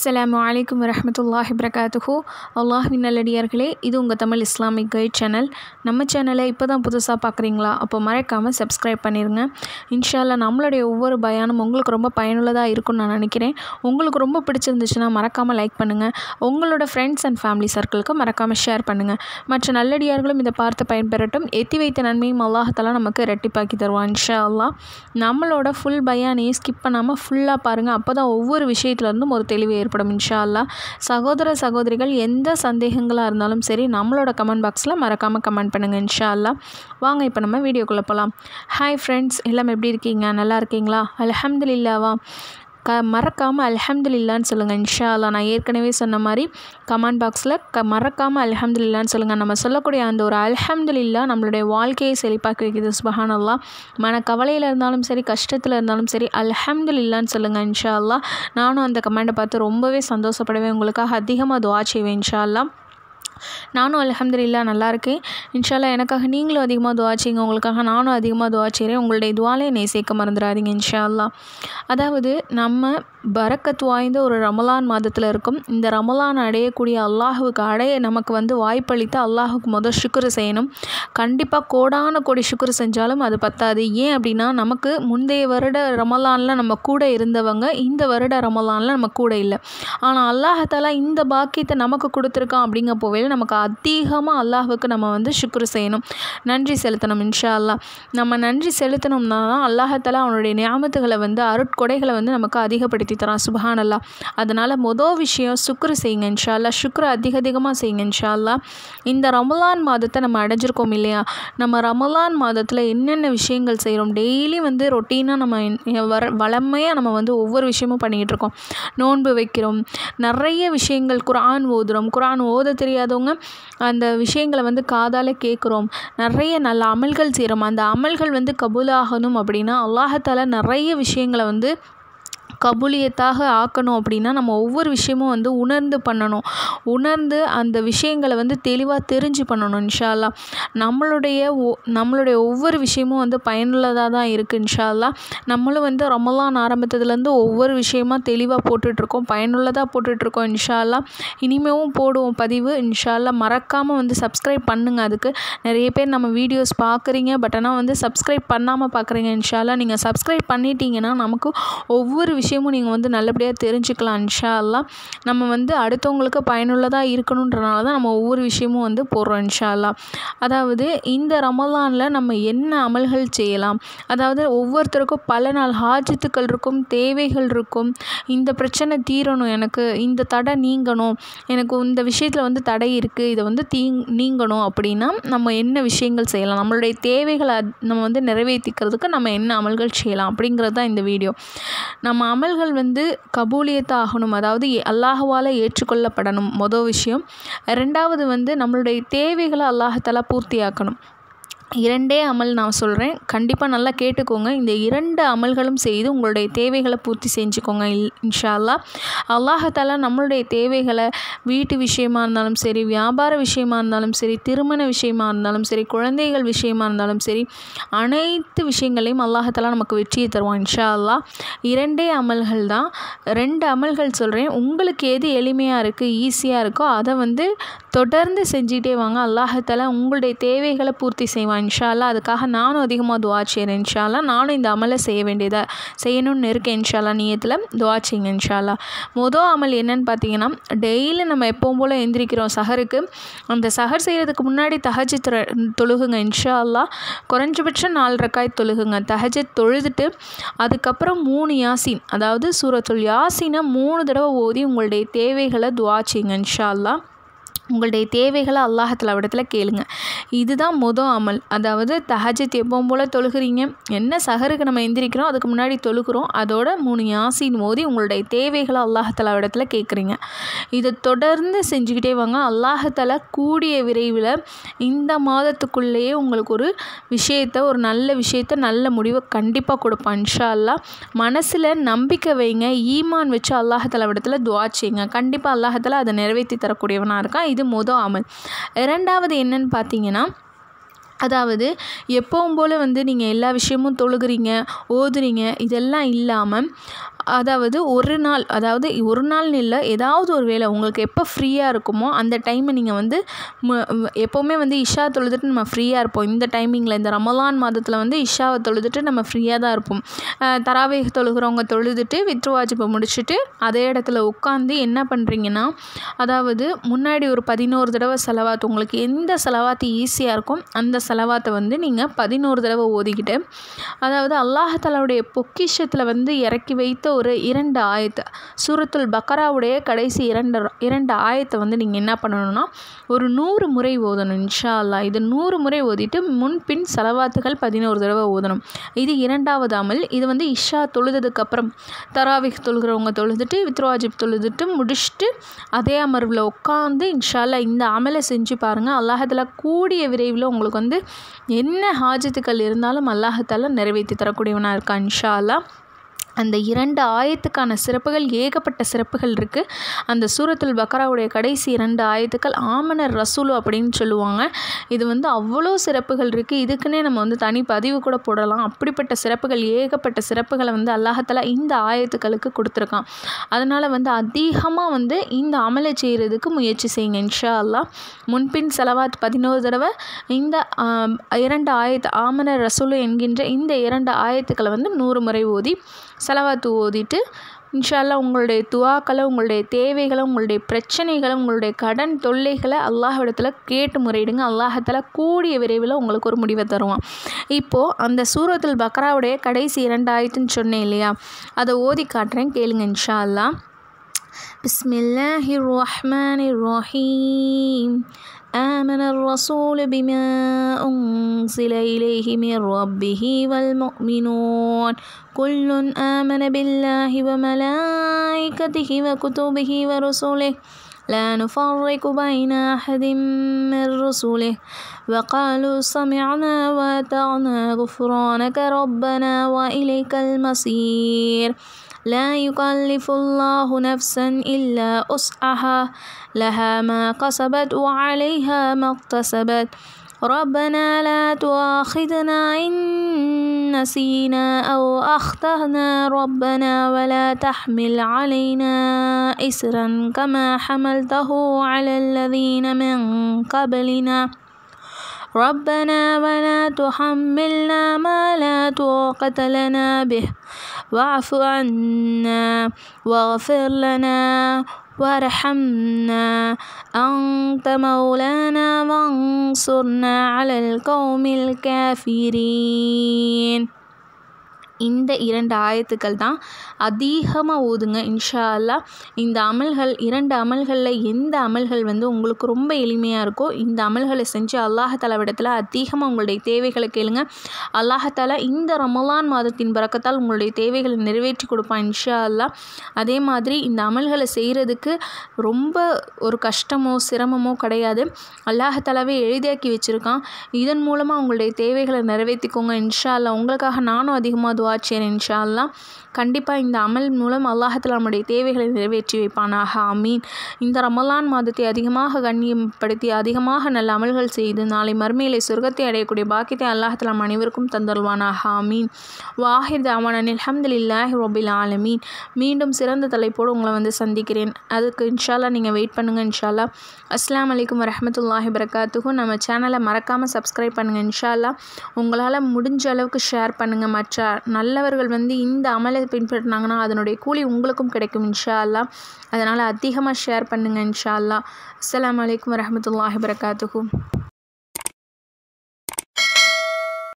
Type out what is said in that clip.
அஸ்ஸலாமு அலைக்கும் வரஹமத்துல்லாஹி வரகாத்துஹு அல்லாஹ்வின் நல்லடியார்களே இது உங்கள் தமிழ் இஸ்லாமிக் கைட் சேனல் நம்ம சேனலை இப்போ தான் புதுசாக பார்க்குறீங்களா அப்போ மறக்காமல் சப்ஸ்கிரைப் பண்ணிடுங்க இன்ஷால்லா நம்மளுடைய ஒவ்வொரு பயானும் உங்களுக்கு ரொம்ப பயனுள்ளதாக இருக்கும்னு நான் நினைக்கிறேன் உங்களுக்கு ரொம்ப பிடிச்சிருந்துச்சுன்னா மறக்காமல் லைக் பண்ணுங்கள் உங்களோட ஃப்ரெண்ட்ஸ் அண்ட் ஃபேமிலி சர்க்கிளுக்கு மறக்காமல் ஷேர் பண்ணுங்கள் மற்ற நல்லடியார்களும் இதை பார்த்து பயன்பெறட்டும் எத்தி வைத்த நன்மையும் அல்லாஹத்தாலா நமக்கு இரட்டிப்பாக்கி தருவான் இன்ஷா அல்லாஹ் நம்மளோட ஃபுல் பயானையும் ஸ்கிப் பண்ணாமல் ஃபுல்லாக பாருங்கள் அப்போ தான் ஒவ்வொரு விஷயத்துலேருந்தும் ஒரு தெளிவு ஏற்படும் இன்ஷா அல்லாஹ் சகோதர சகோதரிகள் எந்த சந்தேகங்களாக இருந்தாலும் சரி நம்மளோட கமெண்ட் பாக்ஸில் மறக்காமல் கமெண்ட் பண்ணுங்கள் இன்ஷா அல்லாஹ் வாங்க இப்போ நம்ம வீடியோக்குள்ளே போகலாம் ஹாய் ஃப்ரெண்ட்ஸ் எல்லாம் எப்படி இருக்கீங்க நல்லா இருக்கீங்களா அல்ஹம்துலில்லாவா க மறக்காமல் அல்ஹம்துலில்லான்னு சொல்லுங்கள் இன்ஷா அல்லாஹ் நான் ஏற்கனவே சொன்ன மாதிரி கமெண்ட் பாக்ஸில் க மறக்காமல் அல்ஹம்துலில்லான்னு சொல்லுங்கள் நம்ம சொல்லக்கூடிய அந்த ஒரு அல்ஹம்துலில்லா நம்மளுடைய வாழ்க்கையை செழிப்பாக்கி வைக்குது சுபஹான் அல்லாஹ் மன கவலையில் இருந்தாலும் சரி கஷ்டத்தில் இருந்தாலும் சரி அல்ஹம்துலில்லான்னு சொல்லுங்கள் இன்ஷா அல்லாஹ் நானும் அந்த கமெண்ட்டை பார்த்து ரொம்பவே சந்தோஷப்படுவேன் உங்களுக்காக அதிகமாக துவா செய்வேன் இன்ஷா அல்லாஹ் நானும் அலமதுல்லா நல்லா இருக்கேன் இன்ஷால்லா எனக்காக நீங்களும் அதிகமாக துவா செய்யுங்க உங்களுக்காக நானும் அதிகமாக துவா செய்கிறேன் உங்களுடைய துவாலே என்னை சேர்க்க மறந்துடாதீங்க இன்ஷா அல்லாஹ் அதாவது நம்ம பரக்கத் வாய்ந்த ஒரு ரமலான் மாதத்தில் இருக்கும் இந்த ரமலான் அடையக்கூடிய அல்லாஹுவுக்கு அடைய நமக்கு வந்து வாய்ப்பளித்து அல்லாஹுக்கு முதல் சுக்குரு செய்யணும் கண்டிப்பாக கோடான கோடி சுக்குரு செஞ்சாலும் அது பத்தாது ஏன் அப்படின்னா நமக்கு முந்தைய வருட ரமலானில் நம்ம கூட இருந்தவங்க இந்த வருட ரமலானில் நம்ம கூட இல்லை ஆனால் அல்லாஹாலா இந்த பாக்கியத்தை நமக்கு கொடுத்துருக்கான் அப்படிங்க போவேல நமக்கு அதிகமாக அல்லாஹுக்கு நம்ம வந்து சுக்குரு செய்யணும் நன்றி செலுத்தணும் இன்ஷா அல்லாஹ் நம்ம நன்றி செலுத்தணும்னா தான் அல்லாஹாலா அவனுடைய ஞாபகத்துகளை வந்து அருட்கொடைகளை வந்து நமக்கு அதிகப்படுத்தி தரான் சுபஹான் அல்லா அதனால் மொதல் விஷயம் சுக்ரு செய்யுங்க இன்ஷா அல்லா சுக்ரு அதிக அதிகமாக செய்யுங்க இன்ஷா அல்லா இந்த ரமலான் மாதத்தை நம்ம அடைஞ்சிருக்கோம் இல்லையா நம்ம ரமலான் மாதத்தில் என்னென்ன விஷயங்கள் செய்கிறோம் டெய்லி வந்து ரொட்டீனாக நம்ம வர வளமையாக நம்ம வந்து ஒவ்வொரு விஷயமும் பண்ணிகிட்டு இருக்கோம் நோன்பு வைக்கிறோம் நிறைய விஷயங்கள் குரான் ஓதுகிறோம் குரான் ஓத தெரியாதவங்க அந்த விஷயங்களை வந்து காதால் கேட்குறோம் நிறைய நல்ல அமல்கள் செய்கிறோம் அந்த அமல்கள் வந்து கபூலாகணும் அப்படின்னா அல்லாஹால நிறைய விஷயங்களை வந்து கபூலியத்தாக ஆக்கணும் அப்படின்னா நம்ம ஒவ்வொரு விஷயமும் வந்து உணர்ந்து பண்ணணும் உணர்ந்து அந்த விஷயங்களை வந்து தெளிவாக தெரிஞ்சு பண்ணணும் இன்ஷால்லா நம்மளுடைய ஒ நம்மளுடைய ஒவ்வொரு விஷயமும் வந்து பயனுள்ளதாக தான் இருக்குது இன்ஷால்லா நம்மளும் வந்து ரமலான் ஆரம்பித்ததுலேருந்து ஒவ்வொரு விஷயமாக தெளிவாக போட்டுட்ருக்கோம் பயனுள்ளதாக போட்டுட்ருக்கோம் இன்ஷால்லா இனிமேவும் போடுவோம் பதிவு இன்ஷால்லா மறக்காமல் வந்து சப்ஸ்கிரைப் பண்ணுங்கள் அதுக்கு நிறைய பேர் நம்ம வீடியோஸ் பார்க்குறீங்க பட் ஆனால் வந்து சப்ஸ்கிரைப் பண்ணாமல் பார்க்குறீங்க இன்ஷால்லா நீங்கள் சப்ஸ்கிரைப் பண்ணிட்டீங்கன்னா நமக்கு ஒவ்வொரு விஷயமும் நீங்கள் வந்து நல்லபடியாக தெரிஞ்சுக்கலாம் இன்ஷா அல்லா நம்ம வந்து அடுத்தவங்களுக்கு பயனுள்ளதாக இருக்கணுன்றனால தான் நம்ம ஒவ்வொரு விஷயமும் வந்து போடுறோம் இன்ஷா அல்லா அதாவது இந்த ரமலானில் நம்ம என்ன அமல்கள் செய்யலாம் அதாவது ஒவ்வொருத்தருக்கும் பல நாள் ஹாஜத்துக்கள் இருக்கும் தேவைகள் இருக்கும் இந்த பிரச்சனை தீரணும் எனக்கு இந்த தடை நீங்கணும் எனக்கு இந்த விஷயத்தில் வந்து தடை இருக்குது இதை வந்து தீ நீங்கணும் அப்படின்னா நம்ம என்ன விஷயங்கள் செய்யலாம் நம்மளுடைய தேவைகளை நம்ம வந்து நிறைவேற்றிக்கிறதுக்கு நம்ம என்ன அமல்கள் செய்யலாம் அப்படிங்கிறது தான் இந்த வீடியோ நம்ம அமல்கள் வந்து கபூலியத்தை ஆகணும் அதாவது அல்லாஹுவால் ஏற்றுக்கொள்ளப்படணும் மொதல் விஷயம் ரெண்டாவது வந்து நம்மளுடைய தேவைகளை அல்லாஹத்தாலா பூர்த்தியாக்கணும் இரண்டே அமல் நான் சொல்கிறேன் கண்டிப்பாக நல்லா கேட்டுக்கோங்க இந்த இரண்டு அமல்களும் செய்து உங்களுடைய தேவைகளை பூர்த்தி செஞ்சுக்கோங்க இல் இன்ஷா அல்லா அல்லாஹாலா நம்மளுடைய தேவைகளை வீட்டு விஷயமா இருந்தாலும் சரி வியாபார விஷயமா இருந்தாலும் சரி திருமண விஷயமா இருந்தாலும் சரி குழந்தைகள் விஷயமா இருந்தாலும் சரி அனைத்து விஷயங்களையும் அல்லாஹாலா நமக்கு வெற்றியை தருவான் இன்ஷா அல்லா இரண்டே அமல்கள் தான் ரெண்டு அமல்கள் சொல்கிறேன் உங்களுக்கு எது எளிமையாக இருக்குது ஈஸியாக இருக்கோ அதை வந்து தொடர்ந்து செஞ்சுட்டே வாங்க அல்லாஹாலா உங்களுடைய தேவைகளை பூர்த்தி செய்வான் இன்ஷால்லா அதுக்காக நானும் அதிகமாக துவா செய்கிறேன் இன்ஷால்லா நானும் இந்த அமலை செய்ய வேண்டியதாக செய்யணும்னு இருக்கேன் இன்ஷால்லா நீயத்தில் துவா செய்யுங்க இன்ஷால்லா மொதல் அமல் என்னன்னு பார்த்தீங்கன்னா டெய்லி நம்ம எப்பவும் போல் எந்திரிக்கிறோம் சஹருக்கு அந்த சஹர் செய்கிறதுக்கு முன்னாடி தஹஜத் தொழுகுங்க இன்ஷா அல்லா குறைஞ்சபட்சம் நாலு ரக்காய் தொழுகுங்க தஹஜத் தொழுதுட்டு அதுக்கப்புறம் மூணு யாசின் அதாவது சூரத்துல் யாசினை மூணு தடவை ஓதி உங்களுடைய தேவைகளை துவா செய்யுங்க இன்ஷா அல்லா உங்களுடைய தேவைகளை அல்லாஹத்தில் விடத்தில் கேளுங்க இதுதான் மொதல் அமல் அதாவது தஹஜத் எப்பவும் போல் தொழுகிறீங்க என்ன சஹருக்கு நம்ம எந்திரிக்கிறோம் அதுக்கு முன்னாடி தொழுகிறோம் அதோட மூணு யாசின் மோதி உங்களுடைய தேவைகளை அல்லாஹத்தில் விடத்தில் கேட்குறீங்க இதை தொடர்ந்து செஞ்சுக்கிட்டே வாங்க அல்லாஹத்தில் கூடிய விரைவில் இந்த மாதத்துக்குள்ளேயே உங்களுக்கு ஒரு விஷயத்தை ஒரு நல்ல விஷயத்த நல்ல முடிவை கண்டிப்பாக கொடுப்பான் இன்ஷா அல்லா மனசில் நம்பிக்கை வைங்க ஈமான் வச்சு அல்லாஹத்தில் விடத்தில் துவா செய்யுங்க கண்டிப்பாக அல்லாஹத்தில் அதை நிறைவேற்றி தரக்கூடியவனாக இருக்கான் இது மொதல் அமல் இரண்டாவது என்னன்னு பார்த்தீங்கன்னா அதாவது எப்பவும் போல் வந்து நீங்கள் எல்லா விஷயமும் தொழுகிறீங்க ஓதுறீங்க இதெல்லாம் இல்லாமல் அதாவது ஒரு நாள் அதாவது ஒரு நாள்னு இல்லை ஏதாவது ஒரு வேளை உங்களுக்கு எப்போ ஃப்ரீயாக இருக்குமோ அந்த டைமை நீங்கள் வந்து ம- ம- எப்போவுமே வந்து இஷா தொழுதுட்டு நம்ம ஃப்ரீயாக இருப்போம் இந்த டைமிங்கில் இந்த ரமலான் மாதத்தில் வந்து இஷாவை தொழுதுட்டு நம்ம ஃப்ரீயாக தான் இருப்போம் அஹ் தராவேக தொழுகிறவங்க தொழுதுட்டு வித்ரு வாஜிப்பை முடிச்சுட்டு அதே இடத்துல உட்காந்து என்ன பண்ணுறீங்கன்னா அதாவது முன்னாடி ஒரு பதினோரு தடவை செலவாத்து உங்களுக்கு எந்த செலவாத்து ஈஸியாக இருக்கும் அந்த செலவாத்தை வந்து நீங்கள் பதினோரு தடவை ஓதிக்கிட்டு அதாவது அல்லாஹாலாவுடைய பொக்கிஷத்தில் வந்து இறக்கி வைத்த ஒரு இரண்டு ஆயத்து சூரத்துல் பக்கராவுடைய கடைசி இரண்டு இரண்டு ஆயத்தை வந்து நீங்கள் என்ன பண்ணணும்னா ஒரு நூறு முறை ஓதணும் இன்ஷா அல்லாஹ் இது நூறு முறை ஓதிட்டு முன்பின் செலவாத்துகள் பதினோரு தடவை ஓதணும் இது இரண்டாவது அமல் இது வந்து இஷா தொழுததுக்கப்புறம் தராவிக் தொழுகிறவங்க தொழுதுட்டு வித்ராஜிப் தொழுதுட்டு முடிச்சுட்டு அதே அமர்வில் உட்காந்து இன்ஷா அல்லாஹ் இந்த அமலை செஞ்சு பாருங்கள் அல்லாஹத்தில் கூடிய விரைவில் உங்களுக்கு வந்து என்ன ஹாஜத்துக்கள் இருந்தாலும் அல்லாஹத்தால நிறைவேற்றி தரக்கூடியவனாக இருக்கா இன்ஷா அல்லாஹ் அந்த இரண்டு ஆயத்துக்கான சிறப்புகள் ஏகப்பட்ட சிறப்புகள் இருக்குது அந்த சூரத்துல் பக்கராவுடைய கடைசி இரண்டு ஆயத்துக்கள் ஆமனர் ரசூலு அப்படின்னு சொல்லுவாங்க இது வந்து அவ்வளோ சிறப்புகள் இருக்குது இதுக்குன்னே நம்ம வந்து தனி பதிவு கூட போடலாம் அப்படிப்பட்ட சிறப்புகள் ஏகப்பட்ட சிறப்புகளை வந்து அல்லாஹத்தாலா இந்த ஆயத்துக்களுக்கு கொடுத்துருக்கான் அதனால் வந்து அதிகமாக வந்து இந்த அமலை செய்கிறதுக்கு முயற்சி செய்யுங்க இன்ஷா அல்லாஹ் முன்பின் செலவாத் பதினோரு தடவை இந்த ஆம், இரண்டு ஆயத்து ஆமனர் ரசூலு என்கின்ற இந்த இரண்டு ஆயத்துக்களை வந்து நூறு முறை ஓதி செலவாத்து ஓதிட்டு இன்ஷால்லா உங்களுடைய துவாக்களை உங்களுடைய தேவைகளை உங்களுடைய பிரச்சனைகளை உங்களுடைய கடன் தொல்லைகளை அல்லாஹ்விடத்தில் கேட்டு முறையிடுங்க அல்லாஹத்தில் கூடிய விரைவில் உங்களுக்கு ஒரு முடிவை தருவான் இப்போது அந்த சூரத்துல் பக்ராவுடைய கடைசி இரண்டு ஆயத்துன்னு சொன்னேன் இல்லையா அதை ஓதி காட்டுறேன் கேளுங்க இன்ஷா அல்லாஹ் بسم الله الرحمن الرحيم آمن الرسول بما أنزل إليه من ربه والمؤمنون كل آمن بالله وملائكته وكتبه ورسله لا نفرق بين أحد من رسله وقالوا سمعنا وأطعنا غفرانك ربنا وإليك المصير لا يكلف الله نفسا إلا وسعها لها ما كسبت وعليها ما اكتسبت ربنا لا تؤاخذنا إن نسينا أو أخطأنا ربنا ولا تحمل علينا إسرا كما حملته على الذين من قبلنا ربنا ولا تحملنا ما لا طاقة لنا به واعف عنا واغفر لنا وارحمنا أنت مولانا وانصرنا على القوم الكافرين இந்த இரண்டு ஆயத்துக்கள் தான் அதிகமாக ஓதுங்க இன்ஷா அல்லாஹ் இந்த அமல்கள் இரண்டு அமல்களில் எந்த அமல்கள் வந்து உங்களுக்கு ரொம்ப எளிமையாக இருக்கோ இந்த அமல்களை செஞ்சு அல்லாஹாலாவிடத்தில் அதிகமாக உங்களுடைய தேவைகளை கேளுங்க அல்லாஹாலா இந்த ரமலான் மாதத்தின் பறக்கத்தால் உங்களுடைய தேவைகளை நிறைவேற்றி கொடுப்பான் இன்ஷா அல்லாஹ் அதே மாதிரி இந்த அமல்களை செய்கிறதுக்கு ரொம்ப ஒரு கஷ்டமோ சிரமமோ கிடையாது அல்லாஹாலாவே எழுதியாக்கி வச்சுருக்கான் இதன் மூலமாக உங்களுடைய தேவைகளை நிறைவேற்றிக்கோங்க இன்ஷா அல்லாஹ் உங்களுக்காக நானும் அதிகமாக துவா செய்கிறேன் இன்ஷா அல்லாஹ் கண்டிப்பாக இந்த அமல் மூலம் அல்லாஹத்தில் நம்முடைய தேவைகளை நிறைவேற்றி வைப்பானாக ஆமீன் இந்த ரமலான் மாதத்தை அதிகமாக கண்ணியப்படுத்தி அதிகமாக நல்ல அமல்கள் செய்து நாளை மறுமையிலே சொர்க்கத்தை அடையக்கூடிய பாக்கியத்தை அல்லாஹத்தில் நம் அனைவருக்கும் தந்தருவானாக ஆமீன் வாஹிர் தாவானில் அல்ஹம்துலில்லாஹி ரொபில் ஆலமீன் மீண்டும் சிறந்த தலைப்போடு உங்களை வந்து சந்திக்கிறேன் அதுக்கு இன்ஷால்லா நீங்கள் வெயிட் பண்ணுங்கள் இன்ஷால்லா அஸ்ஸலாமு அலைக்கும் வரஹ்மத்துல்லாஹி வரகாத்துஹு நம்ம சேனலை மறக்காமல் சப்ஸ்கிரைப் பண்ணுங்கள் இன்ஷால்லா உங்களால் முடிஞ்ச அளவுக்கு ஷேர் பண்ணுங்கள் மற்ற நல்லவர்கள் வந்து இந்த அமலை பின்பற்றினாங்கன்னா அதனுடைய கூலி உங்களுக்கும் கிடைக்கும் இன்ஷா அல்லாஹ் அதனால் அதிகமாக ஷேர் பண்ணுங்கள் இன்ஷா அல்லாஹ் அஸ்ஸலாமு அலைக்கும் வரஹ்மத்துல்லாஹி வரகாத்துஹு